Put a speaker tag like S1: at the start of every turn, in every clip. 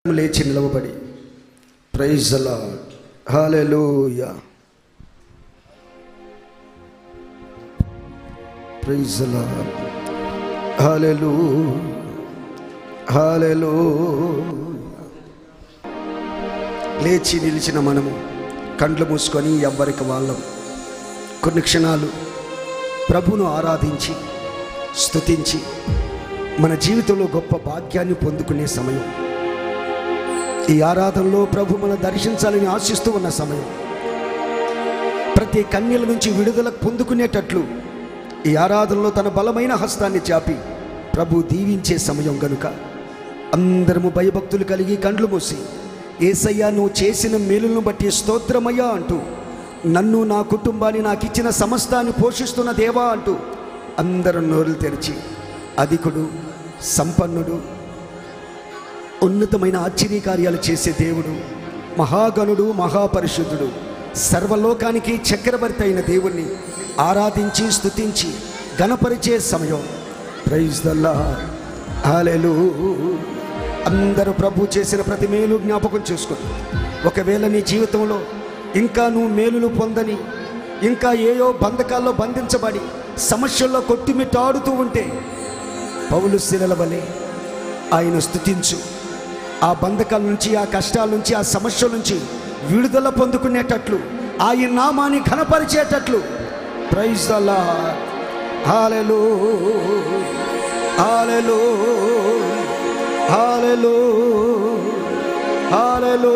S1: లేచి నిలవబడి praise Lord hallelujah praise Lord హల్లెలూ హల్లెలూ లేచి నిలిచిన మనము కండ్లు మూసుకొని ఎవ్వరికి వాళ్ళం కొన్ని క్షణాలు ప్రభును ఆరాధించి స్తుతించి మన జీవితంలో గొప్ప భాగ్యాన్ని పొందుకునే సమయం ఈ ఆరాధనలో ప్రభు మన దర్శించాలని ఆశిస్తూ ఉన్న సమయం ప్రతి కన్యల నుంచి విడుదల పొందుకునేటట్లు ఈ ఆరాధనలో తన బలమైన హస్తాన్ని చాపి ప్రభు దీవించే సమయం గనుక అందరము భయభక్తులు కలిగి కండ్లు మూసి ఏసయ్యా నువ్వు చేసిన మేలులను బట్టి స్తోత్రమయ్యా అంటూ నన్ను నా కుటుంబాన్ని నాకు ఇచ్చిన సమస్తాన్ని పోషిస్తున్న దేవా అంటూ అందరూ నోరులు తెరిచి అధికుడు సంపన్నుడు ఉన్నతమైన ఆశ్చర్యకార్యాలు చేసే దేవుడు మహాగణుడు మహాపరిశుద్ధుడు సర్వలోకానికి చక్రవర్తి అయిన దేవుణ్ణి ఆరాధించి స్తుతించి గణపరిచే సమయం ప్రైజ్ దల్లా హాలెలు అందరూ ప్రభు చేసిన ప్రతి మేలు జ్ఞాపకం చేసుకోండి ఒకవేళ నీ జీవితంలో ఇంకా నువ్వు మేలులు పొందని ఇంకా ఏయో బంధకాల్లో బంధించబడి సమస్యల్లో కొట్టుమిట్టాడుతూ ఉంటే పౌలు శిలల వలె ఆయన స్థుతించు ఆ బంధకాల నుంచి ఆ కష్టాల నుంచి ఆ సమస్యల నుంచి విడుదల పొందుకునేటట్లు ఆయన నామాన్ని ఘనపరిచేటట్లు ప్రైజ్ దల్లా హాలెలు హాలెలు హాలెలు హాలెలు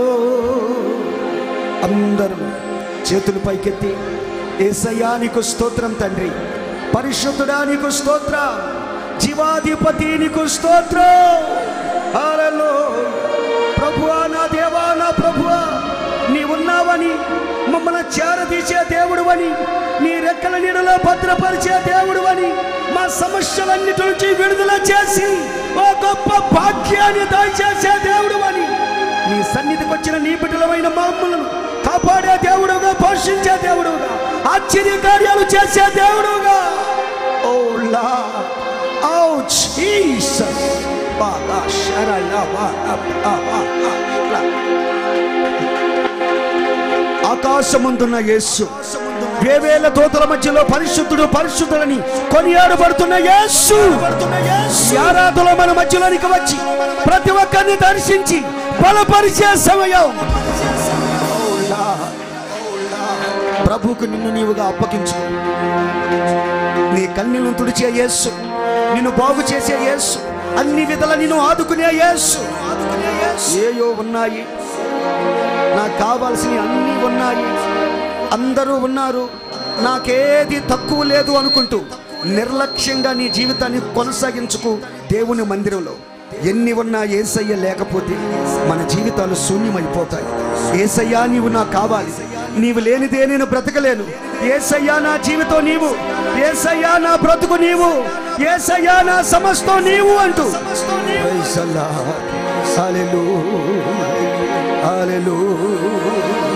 S1: అందరూ చేతులు పైకెత్తి ఏసయ్యా నీకు స్తోత్రం తండ్రి పరిశుద్ధుడా నీకు స్తోత్ర జీవాధిపతి నీకు స్తోత్రం హల్లెలూయా ప్రభువా నా దేవా నా ప్రభువా నీ ఉన్నావని మమ్మల్ని చేరదీసే దేవుడువని నీ రెక్కల నీడలో భద్రపరిచే దేవుడువని మా సమస్యలన్నిటి నుంచి విడుదల చేసి ఓ గొప్ప భాగ్యాన్ని దయచేసే దేవుడువని నీ సన్నిధికి వచ్చిన నీ బిడ్డలమైన మమ్మలను కాపాడే దేవుడుగా పోషించే దేవుడుగా ఆశ్చర్య కార్యాలు చేసే దేవుడుగా ఓ లా ఓ జీసస్ బాగా శరళ ఆకాశముందున్న యేసు వేవేల దూతల మధ్యలో పరిశుద్ధుడు పరిశుద్ధులని కొనియాడబడుతున్న యేసు ఈ ఆరాధనలో మన మధ్యలోనికి వచ్చి ప్రతి ఒక్కరిని దర్శించి బలపరిచే సమయం ప్రభుకు నిన్ను నీవుగా అప్పగించుకో నీ కన్నీలను తుడిచే యేసు నిన్ను బాగు చేసే యేసు అన్ని విధాల నిన్ను ఆదుకునే యేసు ఏయో ఉన్నాయి నాకు కావాల్సిన అన్నీ ఉన్నాయి అందరూ ఉన్నారు నాకేది తక్కువ లేదు అనుకుంటూ నిర్లక్ష్యంగా నీ జీవితాన్ని కొనసాగించుకు దేవుని మందిరంలో ఎన్ని ఉన్నా ఏసయ్య లేకపోతే మన జీవితాలు శూన్యమైపోతాయి ఏసయ్యా నీవు నాకు కావాలి నీవు లేనిదే నేను బ్రతకలేను ఏసయ్యా నా జీవితం నీవు ఏసయ్యా నా బ్రతుకు నీవు ఏసయ్యా నా సమస్తం నీవు అంటూ Praise the Lord. Hallelujah. Hallelujah.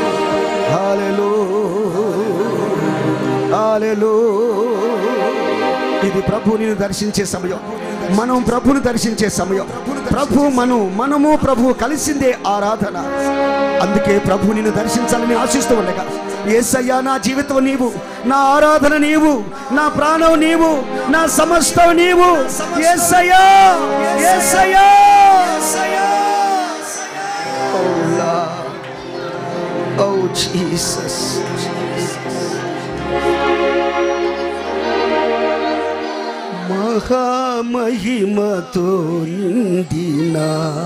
S1: Hallelujah. Hallelujah. ఇది ప్రభు నేను దర్శించే సమయం మనం ప్రభుని దర్శించే సమయం ప్రభు మనం మనము ప్రభు కలిసిందే ఆరాధన అందుకే ప్రభు నిన్ను దర్శించాలని ఆశిస్తూ ఉండగా ఏసయ్యా నా జీవితం నీవు నా ఆరాధన నీవు నా ప్రాణం నీవు నా సమస్తం నీవు ఏసయ్యా ఏసయ్యా Oh Lord. Oh Jesus. మహామహిమతో నిండిన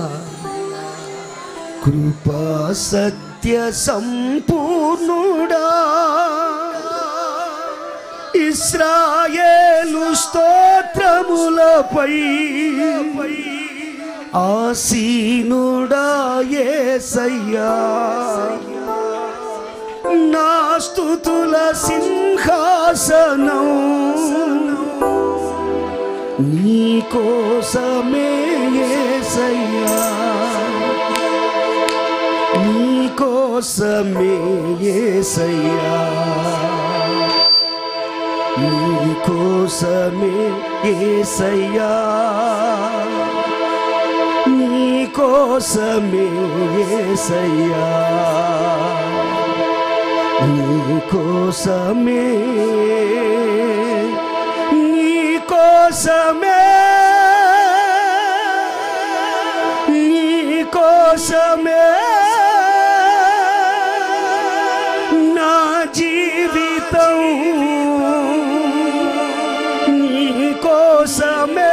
S1: కృపా సత్య సంపూర్ణుడా ఇస్రాయేలు స్తోత్రములపై ఆసీనుడా యేసయ్యా నా స్తుతుల సింహాసనం నీ కోసమే యేసయ్యా నీ కోసమే యేసయ్యా నీ కోసమే యేసయ్యా నీ కో కోసమే యేసయ్యా నీ కోసమే నీ కోసమే నీ కోసమే నా జీవితం నీ కోసమే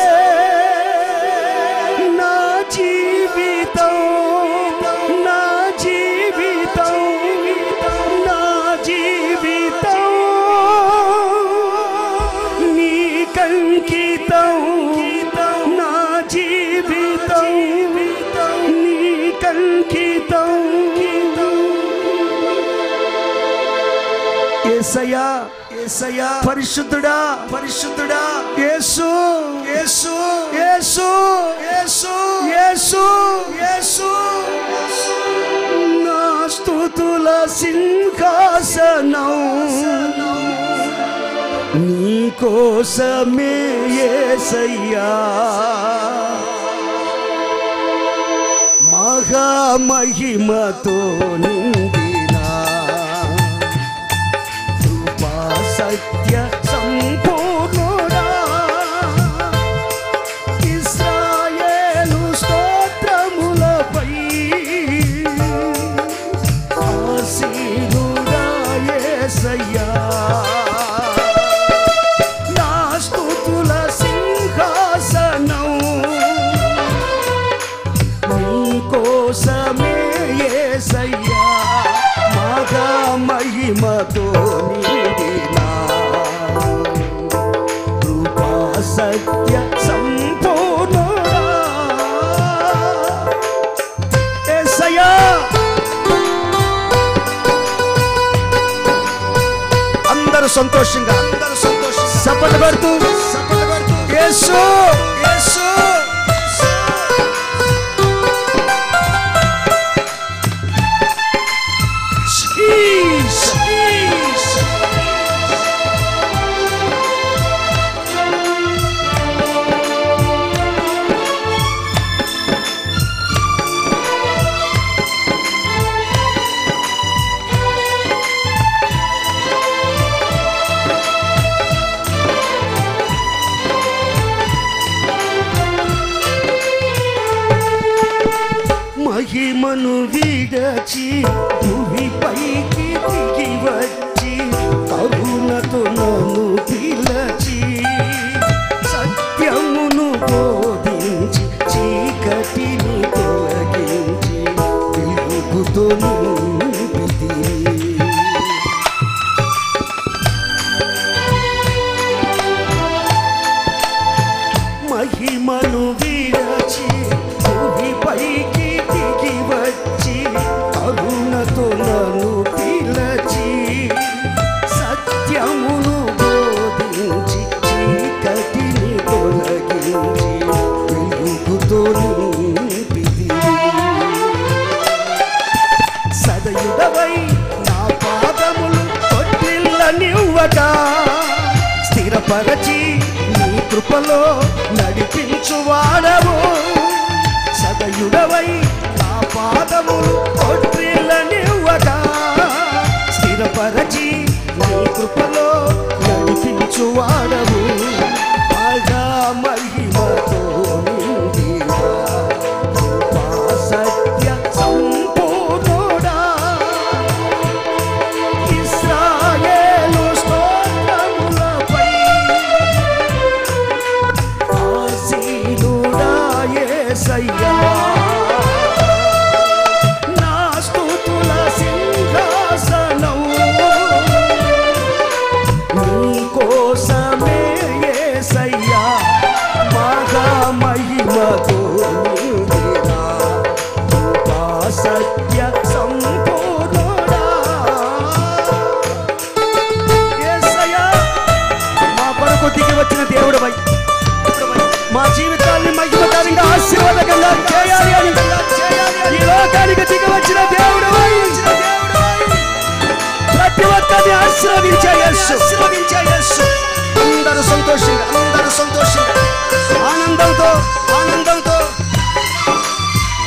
S1: నా జీవితం నా జీవితం నా జీవితం నీ కంకితం నా జీవితం నీ కంకితం ఏసయ్యా ఏసయ్యా పరిశుద్ధుడా పరిశుద్ధుడా యేసు యేసు యేసు యేసు యేసు యేసు నా స్తుతుల సింహాసనం నీ కోసమే యేసయ్యా మహామహిమతో నిండినా కృపా సత్య సంపూర్ణుడా ఇస్రాయేలు స్తోత్రములపై ఆసీనుడా యేసయ్యా నా స్తుతుల సింహాసనం నీకోసమే యేసయ్యా మగా మహిమతో నిండినా కృపా సత్య సంపూర్ణుడా యేసయ్యా అందరూ సంతోషంగా అందరూ సంతోషంగా సపట పడుతూ సపట పడుతూ యేసు యేసు Jesus. మహిమను విడచి భూమిపైకి దిగి వచ్చి కరుణతో నన్ను పిలచి సత్యమును బోధించి చీకటిని తొలగించి వెలుగుతో నింపితివి. మహిమను విరచి భూమిపైకి దిగి వచ్చి కరుణతో నన్ను పిలచి సత్యమును బోధించి చీకటిని తొలగించి వెలుగుతో నింపితివి. సదయుడవై నా పాదములు కొట్టిల్ల నివ్వక స్థిరపరచి నీ కృపలో నడిపించువాడవు సదయుడవై నా పాదములు కొట్టిల్ల నివ్వక స్థిరపరచి నీ కృపలో నడిపించువాడవు మగా మహిమతో నిండిన కృపా సత్య సంపూర్ణుడా ఇశ్రాయేలు స్తోత్రములపై ఆసీనుడా యేసయ్యా నా స్తుతుల సింహాసనం నీకోసమే యేసయ్యా మహా మహిమతో నిండిన కృపా సత్య సంపూర్ణుడా యేసయ్యా మా కొరకు దిగి వచ్చిన దేవుడవై మా జీవితాన్ని మహిమకరంగా ఆశీర్వాదకంగా చేయాలి అని ఈ లోకానికి దిగి వచ్చిన దేవుడవై ప్రతి ఒక్కరిని ఆశీర్వదించే యేసు ఆశీర్వదించే యేసు అందరూ సంతోషంగా అందరూ సంతోషంగా ఆనందంతో ఆనందంతో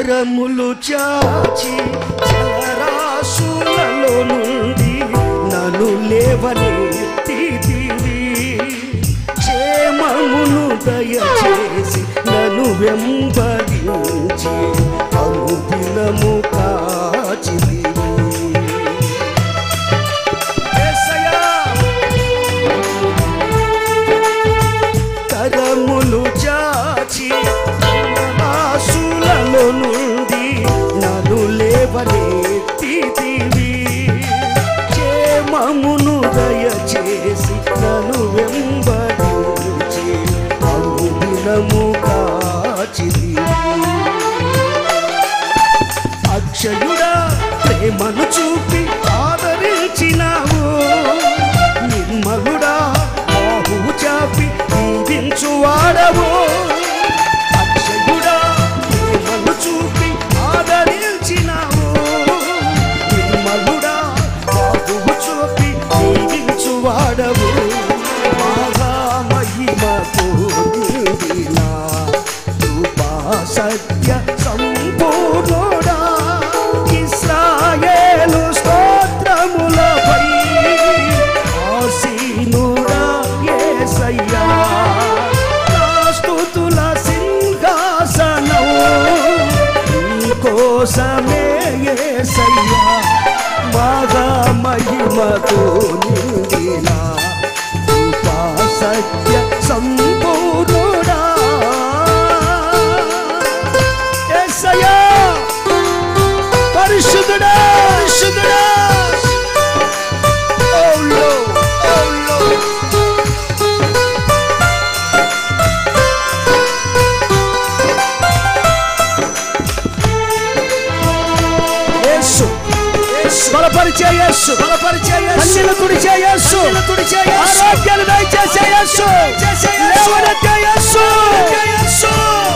S1: కరములు చాచి జలరాశులలో నుండి నన్ను లేవనెత్తితివి క్షేమమును దయచేసి నన్ను వెంబడించి అనుదినము కాచితివి యేసయ్యా కరములు చాచి ఆశులలో నుండి నన్ను లేవనెత్తితివి క్షేమమును దయచేసి నన్ను వెంబడించి అనుదినము కాచితివి అక్షయుడా ప్రేమను చూపి ఆదరించినావు నిర్మలుడా బాహువు చాపి దీవించువాడవు అక్షయుడా ప్రేమను చూపి ఆదరించినావు నిర్మలుడా బాహువు చూపి దీవించువాడవు మహా మహిమతో నీవినా కృపా సత్య సంపూర్ణుడా ఇస్రాయేలు స్తోత్రములపై ఆసీనుడా యేసయ్యా నా స్తుతుల సింహాసనం కోసమే యేసయ్యా మగా మహిమతో నిండినా కృపా సత్య సంపూర్ణుడా యేసయ్యా పరిశుద్ధుడా పరిశుద్ధుడా ఓ Lord, ఓ Lord. యేసు బలపరిచే యేసు బలపరిచే యేసు కన్నీళ్లు తుడిచే యేసు తుడిచే యేసు ఆరోగ్యాలు దయచేసే యేసు లేవనెత్తే యేసు యేసు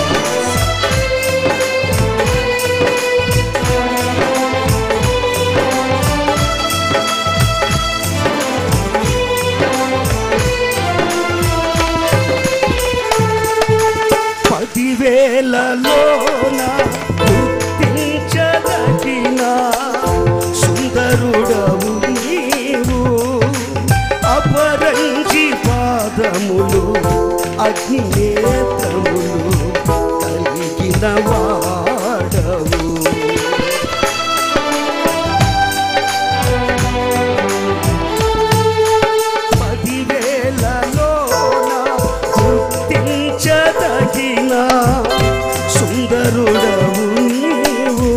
S1: పదివేలలోన గుర్తించదగిన సుందరుడవు నీవు అపరంజి పాదములు అగ్నినేత్రములు కలిగిన వాడవు పదివేలలోన గుర్తించదగిన సుందరుడవు నీవు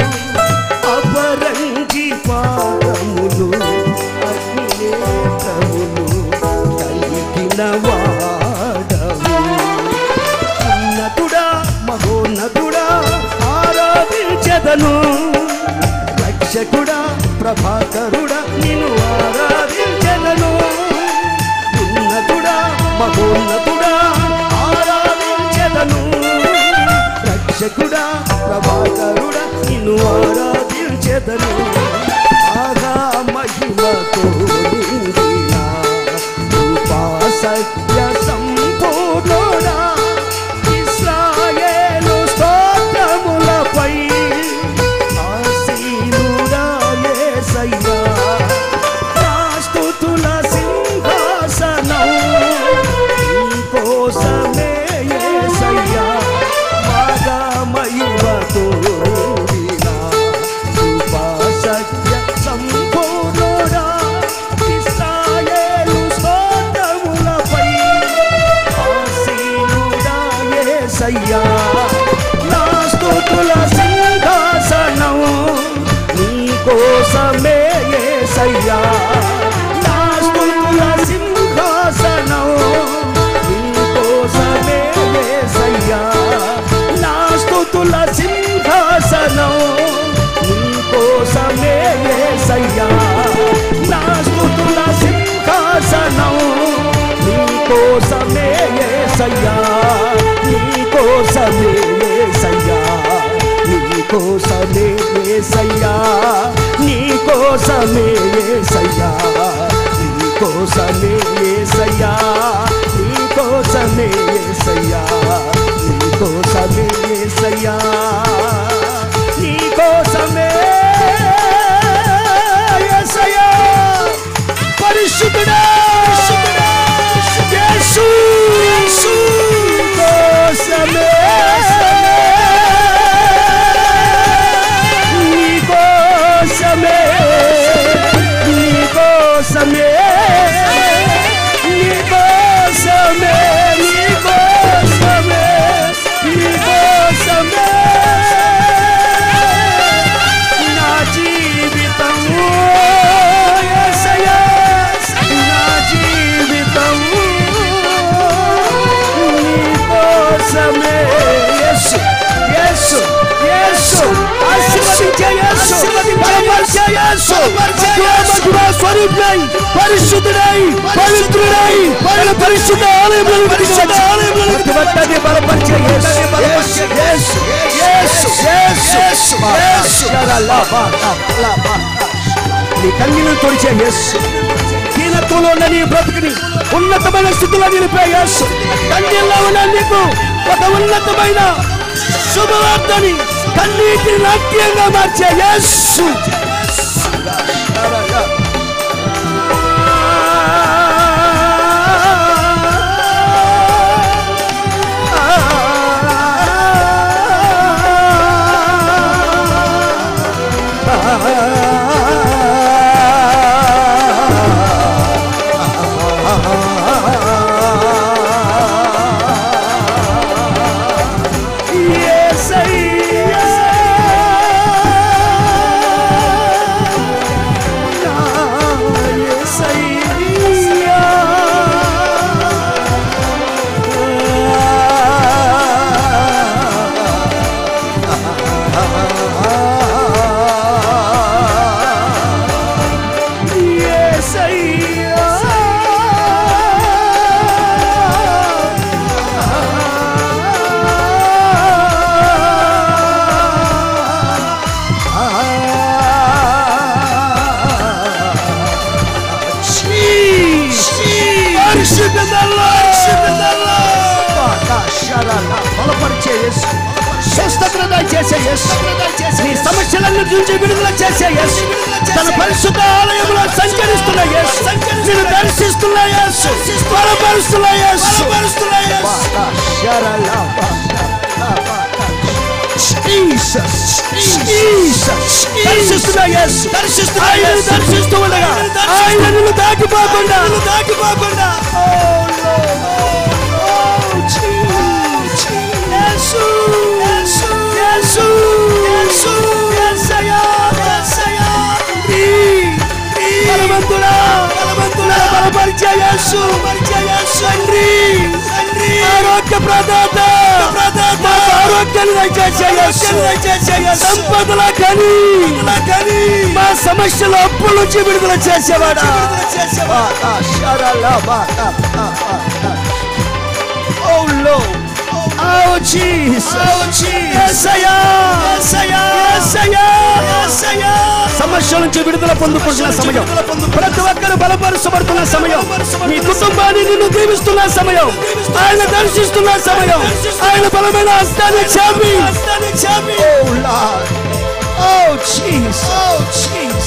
S1: అపరంజి పాదములు అగ్నినేత్రములు కలిగిన వాడవు ఉన్నతుడా మహోన్నతుడా ఆరాధించదను రక్షకుడా ప్రభాకరుడా నిన్ను ఆరాధించదను ఉన్నతుడా మహోన్నతుడా ఆరాధించదను రక్షకుడా ప్రభాకరుడా నిన్ను ఆరాధించదను ఆగా మహిమతో నిండిన కృపా సత్య సంపూర్ణుడా ఇస్రాయేలు స్తోత్రములపై ఆసీనుడా యేసయ్యా నా స్తుతుల సింహాసనం కోసమే యేసయ్యా బాగా మహిమతో నిండిన కృపా సత్య సంపూర్ణుడా ఇస్రాయేలు స్తోత్రములపై ఆసీనుడా యేసయ్యా నా స్తుతుల సింహాసనం నీ కోసమే యేసయ్యా నా స్తుతుల సింహాసనం నీ కోసమే యేసయ్యా నా స్తుతుల సింహాసనం నీ కోసమే యేసయ్యా నా స్తుతుల సింహాసనం నీ కోసమే యేసయ్యా నీ కోసమే యేసయ్యా నీ కోసమే యేసయ్యా నీ కోసమే యేసయ్యా నీ కోసమే యేసయ్యా నీ కోసమే యేసయ్యా నీ కోసమే యేసయ్యా బలపరిచే యేసు మహిమా స్వరూపుడై పరిశుద్ధుడై పవిత్రుడై ఆయన పరిశుద్ధ ఆలయంలో పరిశుద్ధ ఆలయంలో ప్రతి ఒక్కరిని బలపరిచే యేసు యేసు యేసు యేసు యేసు యేసు నీ కన్నీళ్ళు తొడిచే యేసు దీనత్వంలో ఉన్న నీ బ్రతుకుని ఉన్నతమైన స్థితిలో నిలిపే యేసు కన్నీళ్ళలో ఉన్న నీకు ఒక ఉన్నతమైన శుభవార్తని కన్నీటిని నాట్యంగా మార్చే యేసు బలపరిచే యేసు స్వస్థతను దయచేసే యేసు నీ సమస్యలన్నీ నుంచి విడుదల చేసే యేసు తన పరిశుద్ధ ఆలయంలో సంచరిస్తున్న యేసు నేను దర్శిస్తున్న యేసు బలపరుస్తున్న యేసు Jesus, Jesus, దర్శిస్తున్న యేసు ఆయన దర్శిస్తూ ఉండగా ఆయన నిన్ను దాటిపోకుండా దాటిపోకుండా యేసు యేసు యేసు యేసు యేసయ్యా యేసయ్యా బలవంతుడా బలవంతుడా బలపరిచే యేసు పరిచే యేసు తండ్రి తండ్రి ఆరోగ్య ప్రదాత ప్రదాత ఆరోగ్యాన్ని దయచేసే యేసు దయచేసే యేసు సంపదల కని కని మా సమస్యల అప్పుల నుంచి విడుదల చేసేవాడా చేసేవాడా షరలా బాటా Oh Lord. Oh Jesus. Oh Jesus. Yesaya. Yesaya. Yesaya. Yesaya. సమస్యల నుంచి విడుదల పొందుకుంటున్న సమయం ప్రతి ఒక్కరు బలపరచబడుతున్న సమయం మీ కుటుంబాన్ని నిన్ను దీవిస్తున్న సమయం ఆయన దర్శిస్తున్న సమయం ఆయన బలమైన హస్తాన్ని చాపి Oh Lord. Oh Jesus. Oh Jesus.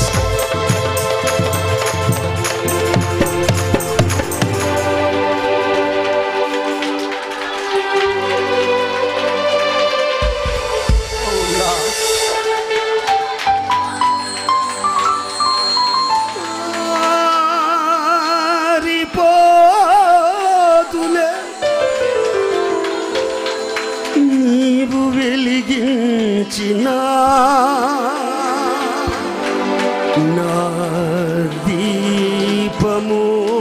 S1: మారిపోతులే నీవు వెలిగించిన నా దీపము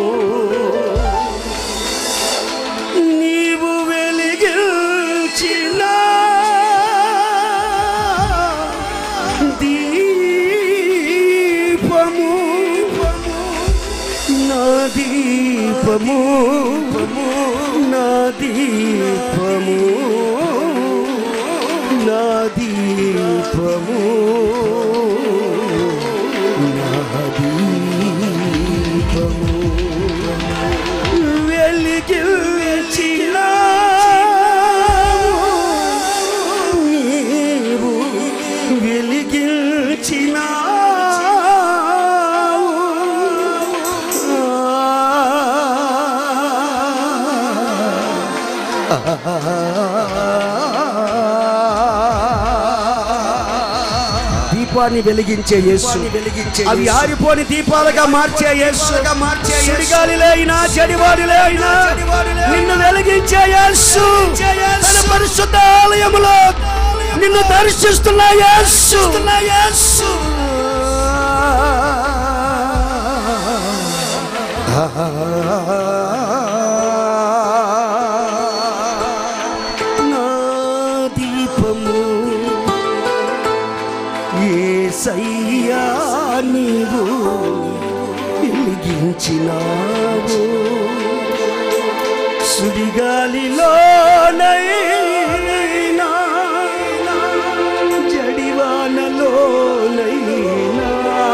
S1: నీవు వెలిగించిన దీపము నా దీపము నా దీపము నా దీపము నా దీపము వెలిగించిన నీవు వెలిగించిన దీపాన్ని వెలిగించే యేసు వెలిగించే అవి ఆరిపోని దీపాలుగా మార్చే యేసుగా మార్చే సుడిగాలిలో అయినా చెడివాడిలో అయినా నిన్ను వెలిగించే యేసు తన పరిశుద్ధ ఆలయములో నిన్ను దర్శిస్తున్న యేసు యేసు నా దీపము ఏసయ్యా నీవు వెలిగించినావు సుడిగాలిలోనైనా జడివానలోనైనా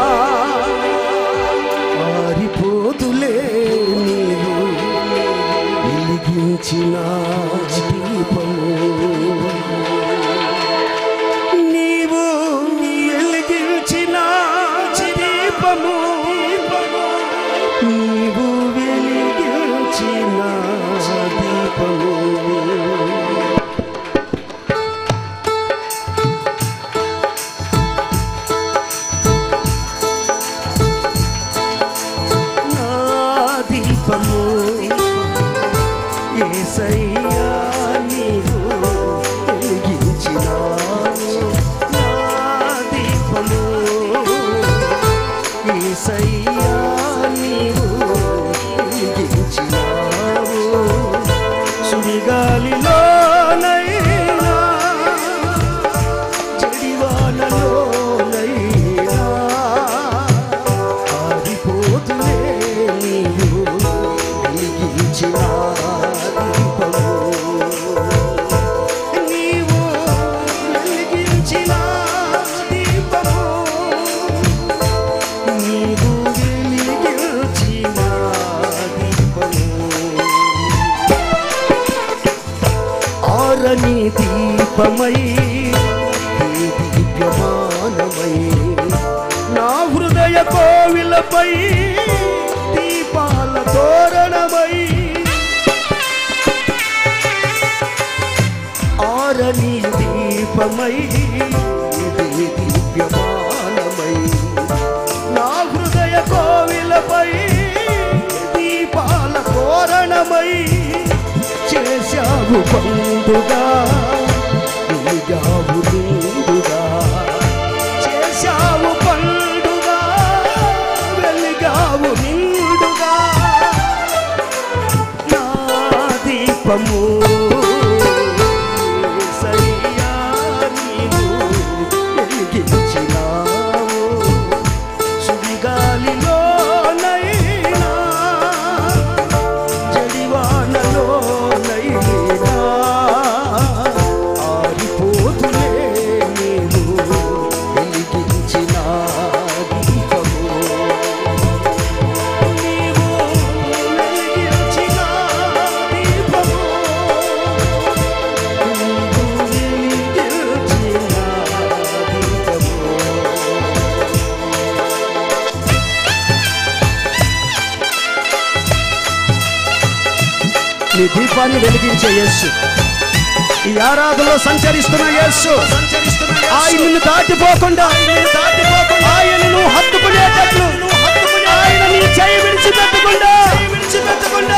S1: ఆరిపోతులే నీవు వెలిగించిన దీపము నీవు వెలిగించిన దీపము నీవు వెలిగించిన దీపము నా దీపము యేసయ్యా నీవు వెలిగించినావు నా దీపము యేసయ్యా నీవు వెలిగించినావు సుడిగాలిలోనైనా జడివానలోనైనా ఆరిపోతులే నీవు వెలిగించిన దీపము నీవు వెలిగించిన దీపము నీవు వెలిగించిన దీపము ఆరని దీపమై ఈ దీప్యమానమై నా హృదయ కోవిలపై దీపాల తోరణమై ఆరని దీపమై ఇది దివ్యమానమై నా హృదయ కోవిలపై దీపాల తోరణమై చేశావు పండుగా వెలిగావు నిండుగా చేశావు పండుగా వెలిగావు నిండుగా నా దీపము యేసయ్యా నీవు వెలిగించినావు సుడిగాలిలోనైనా జడివానలోనైనా ఆరిపోతులే నీవు వెలిగించిన దీపము నీవు వెలిగించిన దీపము నీవు వెలిగించిన దీపము నీ దీపాన్ని వెలిగించే యేసు ఈ ఆరాధనలో సంచరిస్తున్న యేసు ఆయనను దాటిపోకుండా ఆయనను హత్తుకునేటట్లు ఆయన నీ చేయి విడిచిపెట్టకుండా విడిచిపెట్టకుండా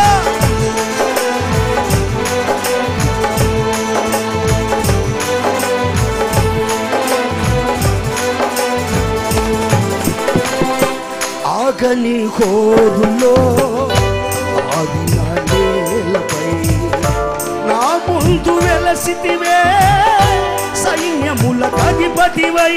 S1: ఆగని హోరులో ఆగిన నేలపై నా ముందు వెలసితివే సైన్యముల అధిపతివై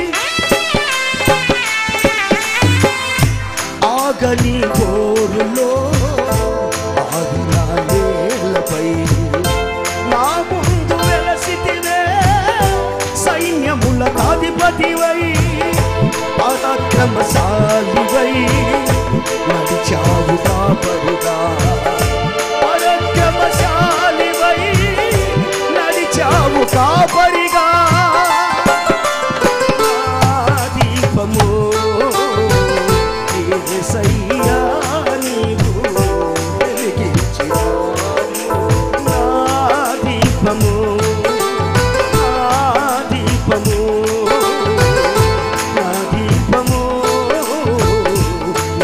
S1: ఆగని హోరులో ఆగిన నేలపై నా ముందు వెలసితివే సైన్యముల అధిపతివై పరాక్రమశాలివై నడిచావు కాపరిగా పరాక్రమశాలివై నడిచావు కాపరిగా నా దీపము యేసయ్యా నీవు వెలిగించినావు. నా దీపము నా దీపము నా దీపము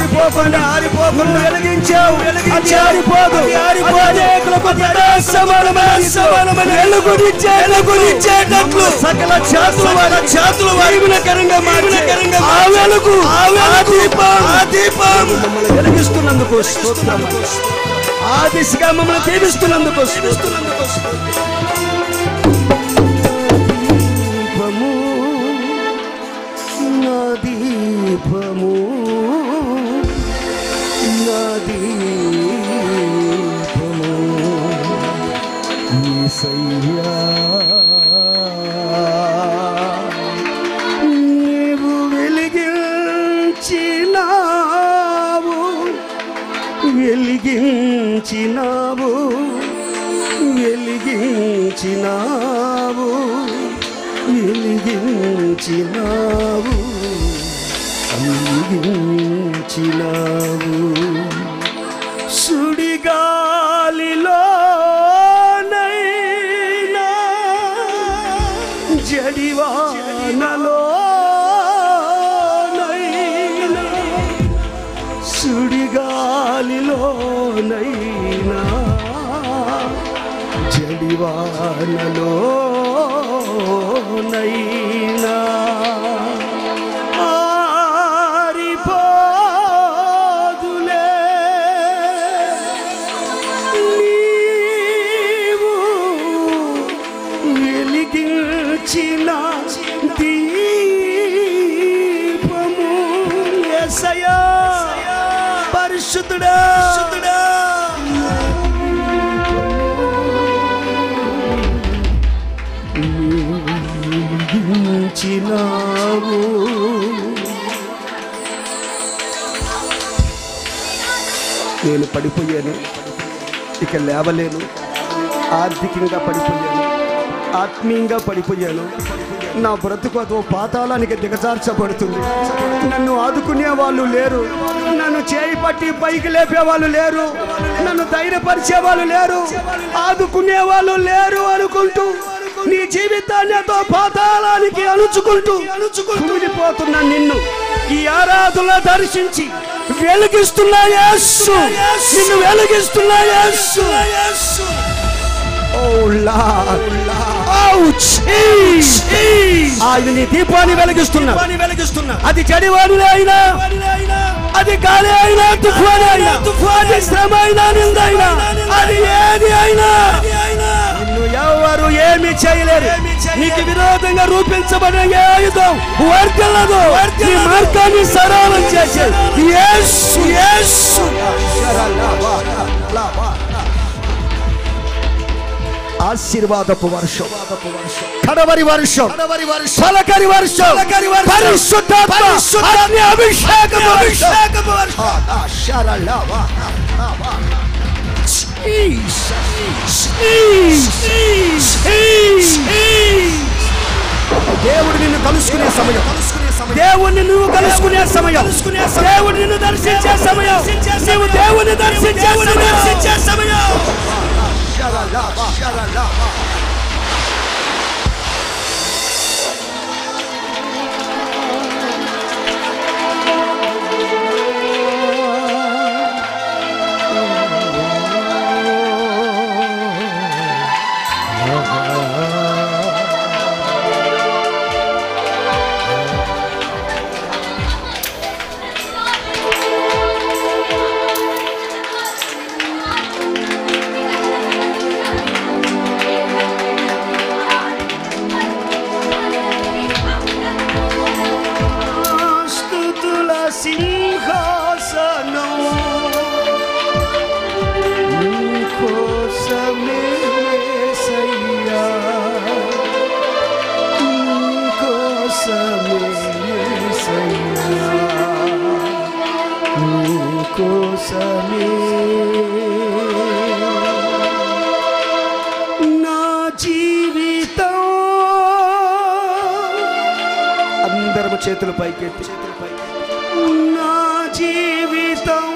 S1: ఆరిపోకుండా ఆరిపోకుండా వెలిగించావు అది ఆరిపోదు అనేకులకు సమానమైన వెలుగునిచ్చే వెలుగునిచ్చేటట్లు సకల జాతుల వారి జాతుల వారికరంగా మార్చకరంగా ఆ వెలుగు ఆ వెలుగు ఆ దీపం మమ్మల్ని వెలిగిస్తున్నందుకు స్తోత్రం ఆ దిశగా మమ్మల్ని దీవిస్తున్నందుకు దీవిస్తున్నందుకు దీపము నా దీపము నా దీపము యేసయ్యా నీవు వెలిగించినావు వెలిగించినావు వెలిగించినావు వెలిగించినావు వెలిగించినావు సుడిగాలిలో నైనా జడివానలో నైనా సుడిగాలిలోనైనా జడివానలోనైనా ఆరిపోదులే నీవు వెలిగించిన దీపము యేసయ్యా పరిశుద్ధుడా వెలిగించినావు నేను పడిపోయాను ఇక లేవలేను ఆర్థికంగా పడిపోయాను ఆత్మీయంగా పడిపోయాను నా బ్రతుకు అదో పాతాళానికి దిగజార్చబడుతుంది నన్ను ఆదుకునే వాళ్ళు లేరు నన్ను చేయి పట్టి పైకి లేపే వాళ్ళు లేరు నన్ను ధైర్యపరిచే వాళ్ళు లేరు ఆదుకునే వాళ్ళు లేరు అనుకుంటూ నీ జీవితాన్ని అదో పాతాళానికి అణుచుకుంటూ కుమిలిపోతున్న నిన్ను ఈ ఆరాధన దర్శించి వెలిగిస్తున్నా యేసు నిన్ను వెలిగిస్తున్నా యేసు Oh Lord. Ouch. ఆయన నీ దీపాన్ని వెలిగిస్తున్నా
S2: వెలిగిస్తున్నా
S1: అది చెడివాడిని అయినా అది గాలి అయినా తుఫాను అయినా తుఫాను శ్రమ అయినా నిందైనా అది ఏది అయినా నిన్ను ఎవరు ఏమి చేయలేరు నీకు విరోధంగా రూపించబడిన ఏ ఆయుధం వర్గలదు నీ మార్గాన్ని సరళం చేసే యేసు యేసు ఆశీర్వాదపు వర్షం కడవరి వర్షం
S2: కడవరి వర్షం
S1: ఫలకరి వర్షం
S2: ఫలకరి వర్షం.
S1: పరిశుద్ధాత్మ
S2: పరిశుద్ధాత్మ
S1: అగ్ని అభిషేకము
S2: అభిషేకము వర్షం.
S1: దేవుడు నిన్ను కలుసుకునే సమయం
S2: కలుసుకునే సమయం
S1: దేవుణ్ణి నువ్వు కలుసుకునే సమయం
S2: కలుసుకునే సమయం.
S1: దేవుడు నిన్ను దర్శించే సమయం నీవు దేవుని దర్శించే
S2: దేవుని
S1: సమయం
S2: దర్శించే సమయం
S1: స్తుతుల సింహాసనం నీకోసమే యేసయ్యా. నీకోసమే యేసయ్యా. నీకోసమే నా జీవితం అందరము చేతులు పైకెత్తి చేతులు పైకెత్తి నా జీవితం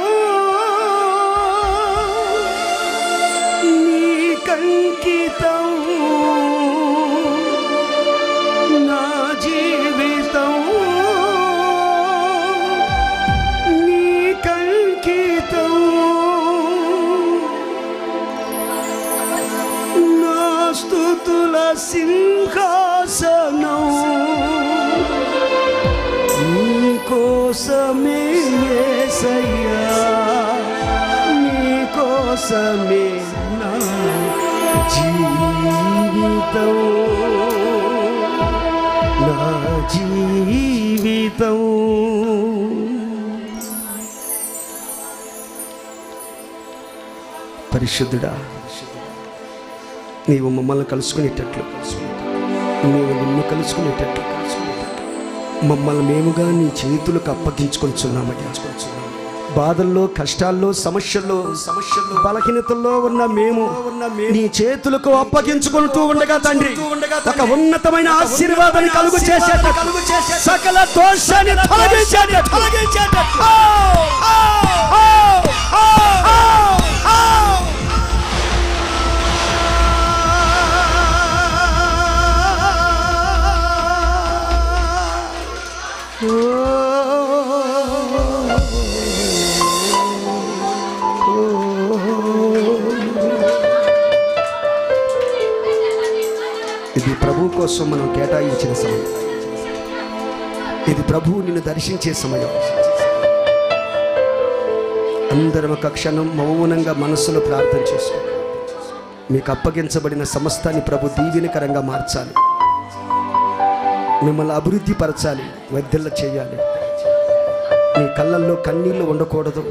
S1: నీకంకితం నా జీవితం నీకంకితం స్తుతుల సింహాసనం నీకోసమే యేసయ్యా నీకోసమే నా జీవితం నా జీవితం పరిశుద్ధుడా నీవు మమ్మల్ని కలుసుకునేటట్లు నీవు నిన్ను కలుసుకునేటట్లు మమ్మల్ని మేముగా నీ చేతులకు అప్పగించుకొనిచున్నామయ్యా బాధల్లో కష్టాల్లో సమస్యల్లో సమస్యల్లో బలహీనతల్లో ఉన్న మేము ఉన్న నీ చేతులకు అప్పగించుకుంటూ ఉండగా తండ్రి ఒక ఉన్నతమైన ఆశీర్వాదాన్ని కలుగు చేసే కలుగు చేసే సకల దోషాన్ని తొలగించేట తొలగించేట ఇది ప్రభు కోసం మనం కేటాయించిన సమయం ఇది ప్రభువు నిన్ను దర్శించే సమయం అందరం ఒక క్షణం మౌనంగా మనస్సులో ప్రార్థన చేసుకో మీకు అప్పగించబడిన సమస్తాన్ని ప్రభు దీవెనకరంగా మార్చాలి మిమ్మల్ని అభివృద్ధి పరచాలి వద్దెల్ల చేయాలి మీ కళ్ళల్లో కన్నీళ్లు ఉండకూడదు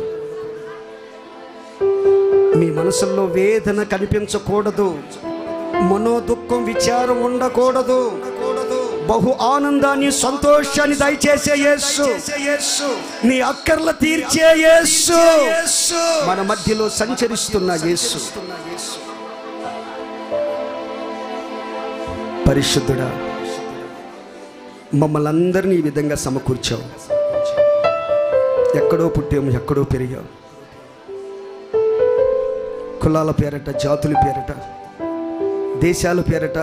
S1: మీ మనసుల్లో వేదన కనిపించకూడదు మనో దుఃఖం విచారం ఉండకూడదు బహు ఆనందాన్ని సంతోషాన్ని దయచేసే యేసు నీ అక్కర్ల తీర్చే యేసు మన మధ్యలో సంచరిస్తున్న యేసు పరిశుద్ధుడా మమ్మల్ని అందరినీ ఈ విధంగా సమకూర్చావు ఎక్కడో పుట్టాము ఎక్కడో పెరిగాము కులాల పేరట జాతుల పేరట దేశాల పేరట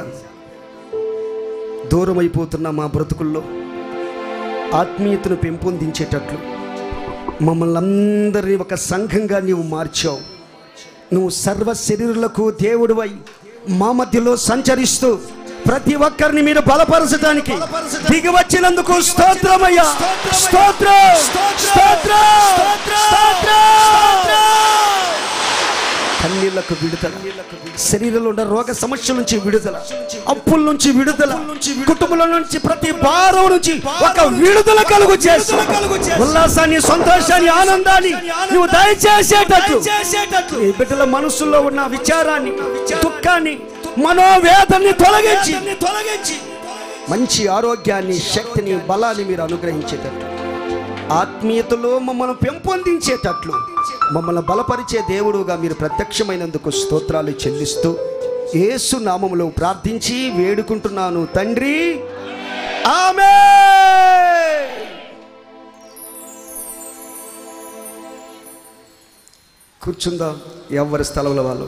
S1: దూరం అయిపోతున్న మా బ్రతుకుల్లో ఆత్మీయతను పెంపొందించేటట్లు మమ్మల్ని అందరినీ ఒక సంఘంగా నీవు మార్చావు నువ్వు సర్వ శరీరులకు దేవుడివై మా మధ్యలో సంచరిస్తూ ప్రతి ఒక్కరిని మీరు బలపరచడానికి దిగి వచ్చినందుకు స్తోత్రమయ్యా స్తోత్రం స్తోత్రం స్తోత్రం కన్నీళ్లకు విడుదల శరీరంలో ఉన్న రోగ సమస్యల నుంచి విడుదల అప్పుల నుంచి విడుదల కుటుంబంలో నుంచి ప్రతి భారం నుంచి ఒక విడుదల కలుగు చేస్తూ ఉల్లాసాన్ని సంతోషాన్ని ఆనందాన్ని నువ్వు దయచేసేటట్లు ఈ బిడ్డల మనసులో ఉన్న విచారాన్ని దుఃఖాన్ని మనోవేదన్ని తొలగించి తొలగించి మంచి ఆరోగ్యాన్ని శక్తిని బలాన్ని మీరు అనుగ్రహించేటట్లు ఆత్మీయతలో మమ్మల్ని పెంపొందించేటట్లు మమ్మల్ని బలపరిచే దేవుడుగా మీరు ప్రత్యక్షమైనందుకు స్తోత్రాలు చెల్లిస్తూ యేసు నామములో ప్రార్థించి వేడుకుంటున్నాను తండ్రి ఆమె కూర్చుందాం ఎవరి స్థలంలో వాళ్ళు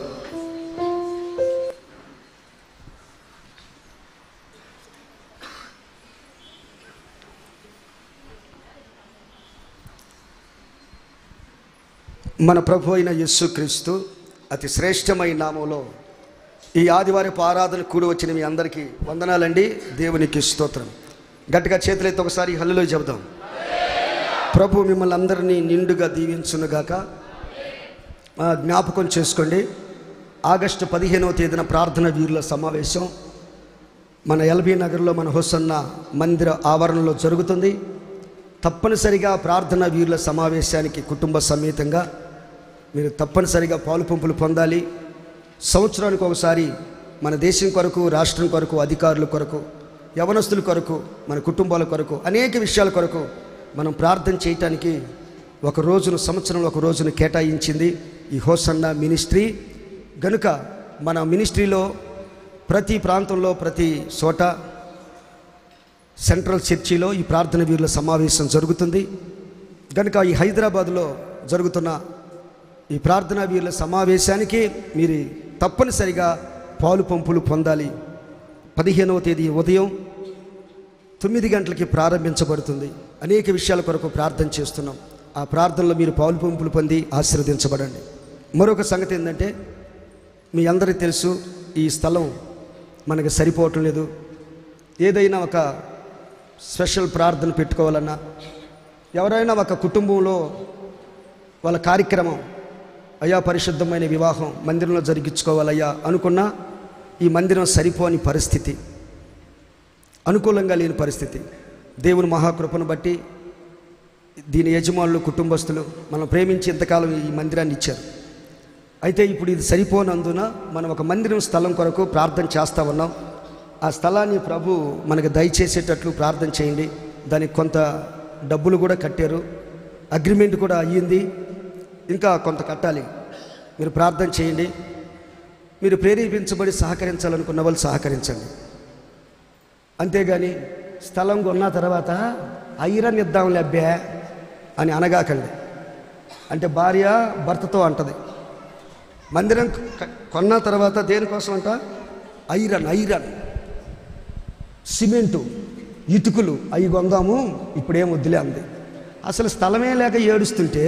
S1: మన ప్రభు అయిన యేసుక్రీస్తు అతి శ్రేష్టమైన నామంలో ఈ ఆదివారపు ఆరాధన కూడి వచ్చిన మీ అందరికీ వందనాలండి దేవునికి స్తోత్రం గట్టిగా చేతులైతే ఒకసారి హల్లులో చెబుదాం ప్రభు మిమ్మల్ని అందరినీ నిండుగా దీవించునుగాక ఆ, జ్ఞాపకం చేసుకోండి ఆగస్టు పదిహేనవ తేదీన ప్రార్థన వీరుల సమావేశం మన ఎల్బీ నగర్లో మన హుసన్న మందిర ఆవరణలో జరుగుతుంది తప్పనిసరిగా ప్రార్థన వీరుల సమావేశానికి కుటుంబ సమేతంగా మీరు తప్పనిసరిగా పాలు పంపులు పొందాలి సంవత్సరానికి ఒకసారి మన దేశం కొరకు రాష్ట్రం కొరకు అధికారుల కొరకు యవనస్తుల కొరకు మన కుటుంబాల కొరకు అనేక విషయాల కొరకు మనం ప్రార్థన చేయటానికి ఒక రోజును సంవత్సరంలో ఒక రోజును కేటాయించింది ఈ హోసన్న మినిస్ట్రీ గనుక మన మినిస్ట్రీలో ప్రతి ప్రాంతంలో ప్రతి చోట సెంట్రల్ చర్చిలో ఈ ప్రార్థన వీరుల సమావేశం జరుగుతుంది కనుక ఈ హైదరాబాద్లో జరుగుతున్న ఈ ప్రార్థనా వీరుల సమావేశానికి మీరు తప్పనిసరిగా పాలు పంపులు పొందాలి పదిహేనవ తేదీ ఉదయం తొమ్మిది గంటలకి ప్రారంభించబడుతుంది అనేక విషయాల కొరకు ప్రార్థన చేస్తున్నాం ఆ ప్రార్థనలో మీరు పాలు పంపులు పొంది ఆశీర్వదించబడండి మరొక సంగతి ఏంటంటే మీ అందరికీ తెలుసు ఈ స్థలం మనకి సరిపోవటం లేదు ఏదైనా ఒక స్పెషల్ ప్రార్థన పెట్టుకోవాలన్నా ఎవరైనా ఒక కుటుంబంలో వాళ్ళ కార్యక్రమం అయ్యా పరిశుద్ధమైన వివాహం మందిరంలో జరిగించుకోవాలయ్యా అనుకున్నా ఈ మందిరం సరిపోని పరిస్థితి అనుకూలంగా లేని పరిస్థితి దేవుని మహాకృపను బట్టి దీని యజమానులు కుటుంబస్తులు మనం ప్రేమించి ఇంతకాలం ఈ మందిరాన్ని ఇచ్చారు అయితే ఇప్పుడు ఇది సరిపోనందున మనం ఒక మందిరం స్థలం కొరకు ప్రార్థన చేస్తా ఉన్నాం ఆ స్థలాన్ని ప్రభు మనకు దయచేసేటట్లు ప్రార్థన చేయండి దానికి కొంత డబ్బులు కూడా కట్టారు అగ్రిమెంట్ కూడా అయ్యింది ఇంకా కొంత కట్టాలి మీరు ప్రార్థన చేయండి మీరు ప్రేరేపించబడి సహకరించాలనుకున్న వాళ్ళు సహకరించండి అంతేగాని స్థలం కొన్న తర్వాత ఐరన్ ఇద్దాంలే అబ్బే అని అనగాకండి అంటే భార్య భర్తతో అంటది మందిరం క- కొన్న తర్వాత దేనికోసం అంట ఐరన్ ఐరన్ సిమెంటు ఇటుకలు అవి కొందాము ఇప్పుడేం వద్దులే అంది అసలు స్థలమే లేక ఏడుస్తుంటే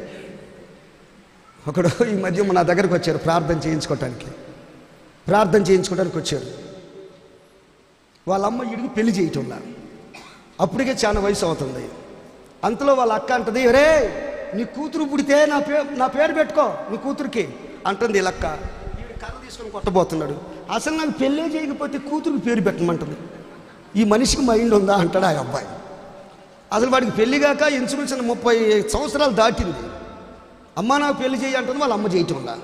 S1: ఒకడు ఈ మధ్య నా దగ్గరకు వచ్చారు ప్రార్థన చేయించుకోవటానికి ప్రార్థన చేయించుకోవడానికి వచ్చారు వాళ్ళ అమ్మ ఇడికి పెళ్లి చేయటంలా అప్పటికే చాలా వయసు అవుతుంది అంతలో వాళ్ళ అక్క అంటది రే నీ కూతురు పుడితే నా పేరు నా పేరు పెట్టుకో నీ కూతురికి అంటుంది వీళ్ళ అక్క ఈవిడ కర్ర తీసుకొని కొట్టబోతున్నాడు అసలు నాకు పెళ్ళే చేయకపోతే కూతురికి పేరు పెట్టమంటుంది ఈ మనిషికి మైండ్ ఉందా అంటాడు ఆ అబ్బాయి అసలు వాడికి పెళ్లి కాక ఇంచుమించిన ముప్పై సంవత్సరాలు దాటింది అమ్మ నాకు పెళ్లి చేయి అంటుంది వాళ్ళ అమ్మ చేయటంలా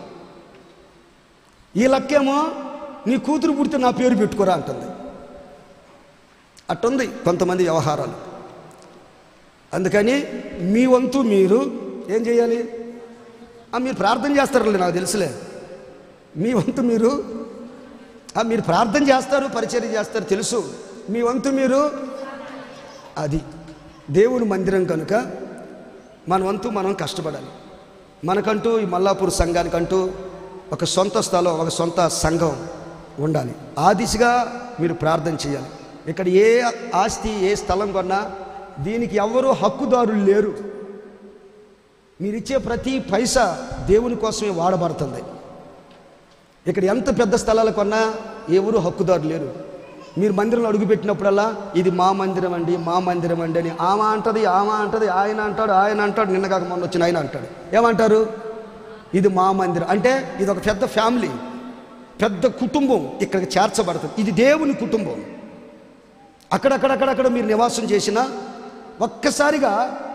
S1: ఈ లక్కేమో నీ కూతురు పుడితే నా పేరు పెట్టుకోరా అంటుంది అట్టుంది కొంతమంది వ్యవహారాలు అందుకని మీ వంతు మీరు ఏం చేయాలి ఆ, మీరు ప్రార్థన చేస్తారులే నాకు తెలుసులే మీ వంతు మీరు ఆ, మీరు ప్రార్థన చేస్తారు పరిచర్య చేస్తారు తెలుసు మీ వంతు మీరు అది దేవుని మందిరం కనుక మన వంతు మనం కష్టపడాలి మనకంటూ ఈ మల్లాపూర్ సంఘానికంటూ ఒక సొంత స్థలం ఒక సొంత సంఘం ఉండాలి ఆ దిశగా మీరు ప్రార్థన చేయాలి ఇక్కడ ఏ ఆస్తి ఏ స్థలం కొన్నా దీనికి ఎవరు హక్కుదారులు లేరు మీరిచ్చే ప్రతి పైసా దేవుని కోసమే వాడబడుతుంది ఇక్కడ ఎంత పెద్ద స్థలాలు కొన్నా ఎవరు హక్కుదారు లేరు మీరు మందిరంలో అడుగుపెట్టినప్పుడల్లా ఇది మా మందిరం అండి మా మందిరం అండి అని ఆమె అంటది ఆమె అంటది ఆయన అంటాడు ఆయన అంటాడు నిన్న కాక మొన్న వచ్చిన ఆయన అంటాడు ఏమంటారు ఇది మా మందిరం అంటే ఇది ఒక పెద్ద ఫ్యామిలీ పెద్ద కుటుంబం ఇక్కడికి చేర్చబడుతుంది ఇది దేవుని కుటుంబం అక్కడక్కడక్కడక్కడ మీరు నివాసం చేసిన ఒక్కసారిగా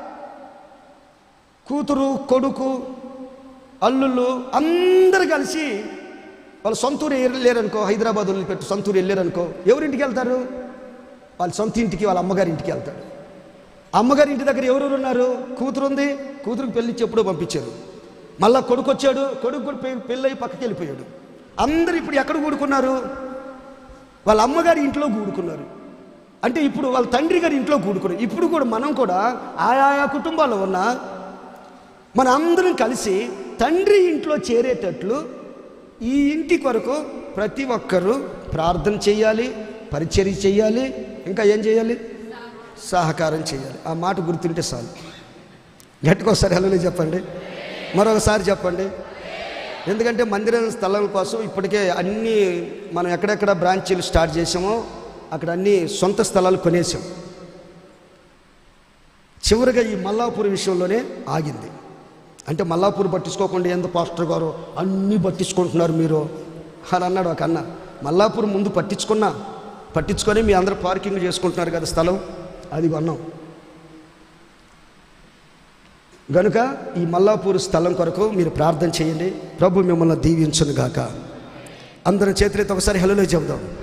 S1: కూతురు కొడుకు అల్లుళ్ళు అందరు కలిసి వాళ్ళ సొంతూరు వెళ్ళారనుకో హైదరాబాద్ వదిలిపెట్టి సొంతూరు వెళ్ళారనుకో ఎవరింటికి వెళ్తారు వాళ్ళ సొంత ఇంటికి వాళ్ళ అమ్మగారి ఇంటికి వెళ్తాడు అమ్మగారి ఇంటి దగ్గర ఎవరెవరు ఉన్నారు కూతురు ఉంది కూతురుకి పెళ్లి ఇచ్చి ఎప్పుడో పంపించారు మళ్ళా కొడుకు వచ్చాడు కొడుకు కూడా పె- పెళ్ళయి పక్కకి వెళ్ళిపోయాడు అందరు ఇప్పుడు ఎక్కడ కూడుకున్నారు వాళ్ళ అమ్మగారి ఇంట్లో కూడుకున్నారు అంటే ఇప్పుడు వాళ్ళ తండ్రి గారి ఇంట్లో కూడుకున్నారు ఇప్పుడు కూడా మనం కూడా ఆయా కుటుంబాల్లో ఉన్న మన అందరం కలిసి తండ్రి ఇంట్లో చేరేటట్లు ఈ ఇంటి కొరకు ప్రతి ఒక్కరూ ప్రార్థన చేయాలి పరిచర్య చేయాలి ఇంకా ఏం చేయాలి సహకారం చేయాలి ఆ మాట గుర్తుంటే చాలు గట్టికొకసారి హలో చెప్పండి మరొకసారి చెప్పండి ఎందుకంటే మందిరం స్థలం కోసం ఇప్పటికే అన్ని మనం ఎక్కడెక్కడ బ్రాంచీలు స్టార్ట్ చేసామో అక్కడ అన్ని సొంత స్థలాలు కొనేసాం చివరిగా ఈ మల్లాపూర్ విషయంలోనే ఆగింది అంటే మల్లాపూర్ పట్టించుకోకుండా ఏందో పాస్టర్ గారు అన్నీ పట్టించుకుంటున్నారు మీరు అని అన్నాడు ఒక అన్న మల్లాపూర్ ముందు పట్టించుకున్నా పట్టించుకొని మీ అందరూ పార్కింగ్ చేసుకుంటున్నారు కదా స్థలం అది కొన్నాం గనుక ఈ మల్లాపూర్ స్థలం కొరకు మీరు ప్రార్థన చేయండి ప్రభు మిమ్మల్ని దీవించును గాక అందరం చేతులైతే ఒకసారి హెలలో చెబుదాం